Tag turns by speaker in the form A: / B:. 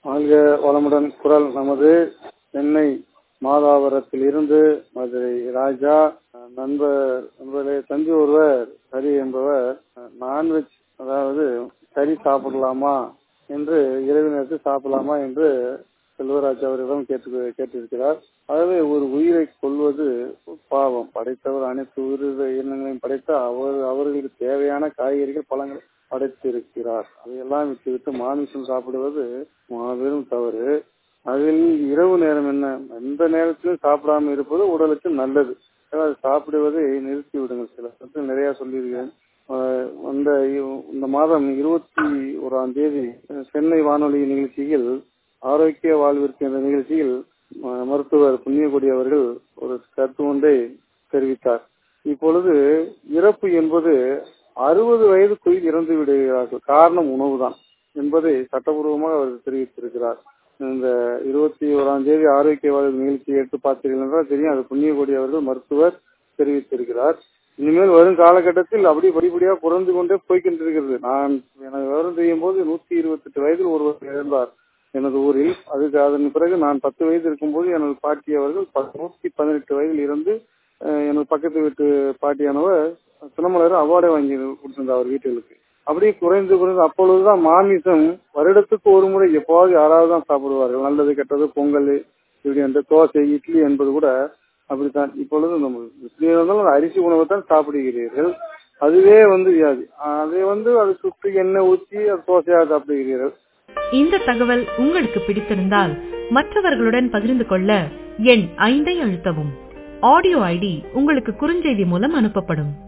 A: வாழ்க வளமுடன் குரல் நமது சென்னை மாதாவரத்தில் இருந்து மதுரை ராஜா நண்பர் நண்பர்களே தம்பி ஒருவர் சரி என்பவர் நான்வெஜ் அதாவது கறி சாப்பிடலாமா என்று இரவு நேரத்தில் சாப்பிடலாமா என்று செல்வராஜ் அவரிடம் கேட்டு கேட்டிருக்கிறார் ஆகவே ஒரு உயிரை கொள்வது பாவம் படைத்தவர் அனைத்து உயிரினங்களையும் படைத்த அவர் அவர்களுக்கு தேவையான காய்கறிகள் பழங்கள் படைத்திருக்கிறார் அதையெல்லாம் விட்டுவிட்டு மாமிசம் சாப்பிடுவது மாபெரும் தவறு அதில் இரவு நேரம் என்ன எந்த நேரத்திலும் சாப்பிடாம இருப்பது உடலுக்கு நல்லது அது சாப்பிடுவதை நிறுத்தி விடுங்கள் சில பற்றி நிறைய சொல்லியிருக்கேன் அந்த இந்த மாதம் இருபத்தி ஓராம் தேதி சென்னை வானொலி நிகழ்ச்சியில் ஆரோக்கிய வாழ்விற்கு என்ற நிகழ்ச்சியில் மருத்துவர் புண்ணியகுடி அவர்கள் ஒரு கருத்து ஒன்றை தெரிவித்தார் இப்பொழுது இறப்பு என்பது அறுபது வயதுக்குள் இறந்து விடுகிறார்கள் காரணம் உணவுதான் என்பதை சட்டபூர்வமாக அவர் தெரிவித்திருக்கிறார் இந்த இருபத்தி ஓராம் தேதி ஆரோக்கிய வாழ்வு நிகழ்ச்சி எடுத்து பார்த்தீர்கள் என்றால் தெரியும் அது புண்ணியகோடி அவர்கள் மருத்துவர் தெரிவித்திருக்கிறார் இனிமேல் வரும் காலகட்டத்தில் அப்படி படிப்படியாக குறைந்து கொண்டே போய்கின்றிருக்கிறது நான் எனக்கு விவரம் தெரியும் போது நூத்தி இருபத்தி எட்டு வயதில் ஒருவர் இறந்தார் எனது ஊரில் அதுக்கு அதன் பிறகு நான் பத்து வயது இருக்கும்போது எனது பாட்டி அவர்கள் நூத்தி பதினெட்டு வயதில் இருந்து எனது பக்கத்து வீட்டு பாட்டியானவர் சின்னமலர் அவார்டை வாங்கி கொடுத்திருந்தார் அவர் வீட்டுகளுக்கு அப்படியே குறைந்து குறைந்து அப்பொழுதுதான் மாமிசம் வருடத்துக்கு ஒரு முறை எப்போது யாராவது தான் சாப்பிடுவார்கள் நல்லது கெட்டது பொங்கல் இப்படி என்ற தோசை இட்லி என்பது கூட அப்படித்தான் இப்பொழுது நம்ம இட்லி இருந்தாலும் அரிசி உணவை தான் சாப்பிடுகிறீர்கள் அதுவே வந்து வியாதி அதை வந்து அது சுற்றி எண்ணெய் ஊற்றி அது தோசையாக சாப்பிடுகிறீர்கள்
B: இந்த தகவல் உங்களுக்கு பிடித்திருந்தால் மற்றவர்களுடன் பகிர்ந்து கொள்ள எண் ஐந்தை அழுத்தவும் ஆடியோ ஐடி உங்களுக்கு குறுஞ்செய்தி மூலம் அனுப்பப்படும்